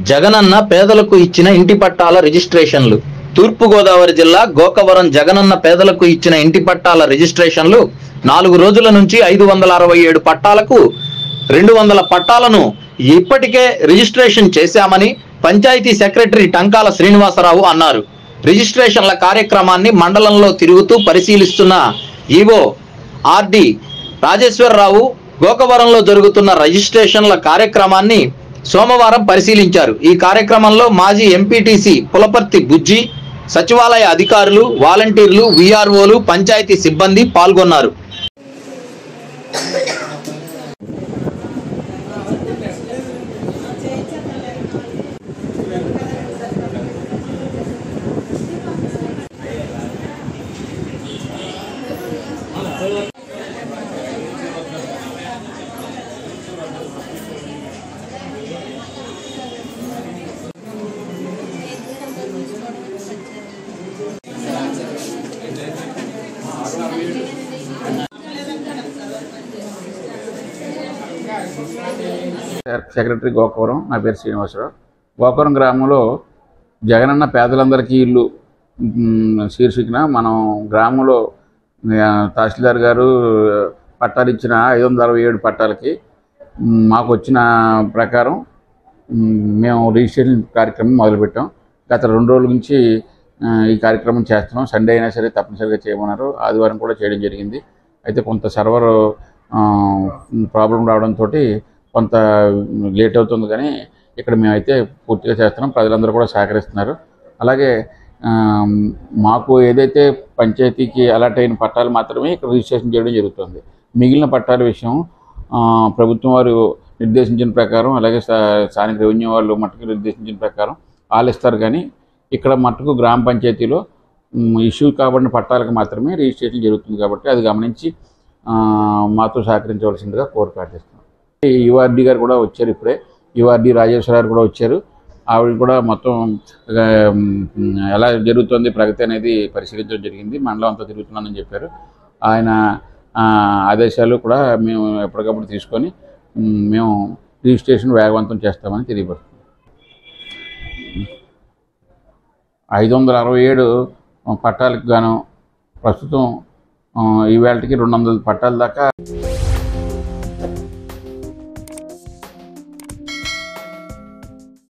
జగనన్న పేదలకు ఇచ్చిన ఇంటి పట్టాల రిజిస్ట్రేషన్లు తూర్పుగోదావరి జిల్లా గోకవరం జగనన్న పేదలకు ఇచ్చిన ఇంటి పట్టాల రిజిస్ట్రేషన్లు నాలుగు రోజుల నుంచి ఐదు వందల అరవై ఏడు పట్టాలకు రెండు వందల పట్టాలను ఇప్పటికే రిజిస్ట్రేషన్ చేశామని పంచాయతీ సెక్రటరీ టంకాల శ్రీనివాసరావు అన్నారు రిజిస్ట్రేషన్ల కార్యక్రమాన్ని మండలంలో తిరుగుతూ పరిశీలిస్తున్న ఈవో ఆర్డి రాజేశ్వరరావు గోకవరంలో జరుగుతున్న రిజిస్ట్రేషన్ల కార్యక్రమాన్ని సోమవారం పరిశీలించారు ఈ కార్యక్రమంలో మాజీ ఎంపీటీసీ పులపర్తి బుజ్జి సచివాలయ అధికారులు వాలంటీర్లు విఆర్ఓలు పంచాయతీ సిబ్బంది పాల్గొన్నారు సెక్రటరీ గోకవరం నా పేరు శ్రీనివాసరావు గోకవరం గ్రామంలో జగనన్న పేదలందరికీ ఇల్లు మ్, శీర్షికన మనం గ్రామంలో ఆ, తహసీల్దార్ గారు పట్టాలు ఇచ్చిన ఐదు వందల అరవై ఏడు పట్టాలకి మ్, మాకు వచ్చిన ప్రకారం మ్, మేము రిజిస్ట్రేషన్ కార్యక్రమం మొదలుపెట్టాం గత రెండు రోజుల నుంచి ఆ, ఈ కార్యక్రమం చేస్తున్నాం సండే అయినా సరే తప్పనిసరిగా చేయమన్నారు ఆదివారం కూడా చేయడం జరిగింది అయితే కొంత సర్వర్ ప్రాబ్లం రావడంతో కొంత లేట్ అవుతుంది కానీ ఇక్కడ మేమైతే పూర్తిగా చేస్తున్నాం ప్రజలందరూ కూడా సహకరిస్తున్నారు అలాగే ఆ, మాకు ఏదైతే పంచాయతీకి అలాట్ అయిన పట్టాలు మాత్రమే ఇక్కడ రిజిస్ట్రేషన్ చేయడం జరుగుతుంది మిగిలిన పట్టాల విషయం ఆ, ప్రభుత్వం వారు నిర్దేశించిన ప్రకారం అలాగే స్థా- స్థానిక రెవెన్యూ వాళ్ళు మట్టుకు నిర్దేశించిన ప్రకారం వాళ్ళు ఇస్తారు కానీ ఇక్కడ మట్టుకు గ్రామ పంచాయతీలో మ్, ఇష్యూ కాబడిన పట్టాలకు మాత్రమే రిజిస్ట్రేషన్ జరుగుతుంది కాబట్టి అది గమనించి ఆ, మాతో సహకరించవలసిందిగా కోరిక ప్రార్థిస్తున్నాం యుఆర్డి గారు కూడా వచ్చారు ఇప్పుడే యుఆర్డి రాజేశ్వర గారు కూడా వచ్చారు ఆవిడ కూడా మొత్తం ఆ, మ్, ఎలా జరుగుతుంది ప్రగతి అనేది పరిశీలించడం జరిగింది మండలం అంతా తిరుగుతున్నానని చెప్పారు ఆయన ఆ, ఆదేశాలు కూడా మేము ఎప్పటికప్పుడు తీసుకొని మ్, మేము రిజిస్ట్రేషన్ వేగవంతం చేస్తామని తెలియపడుతుంది ఐదు వందల అరవై ఏడు పట్టాలకు గాను ప్రస్తుతం ఈ వేళకి రెండు వందల పట్టాల దాకా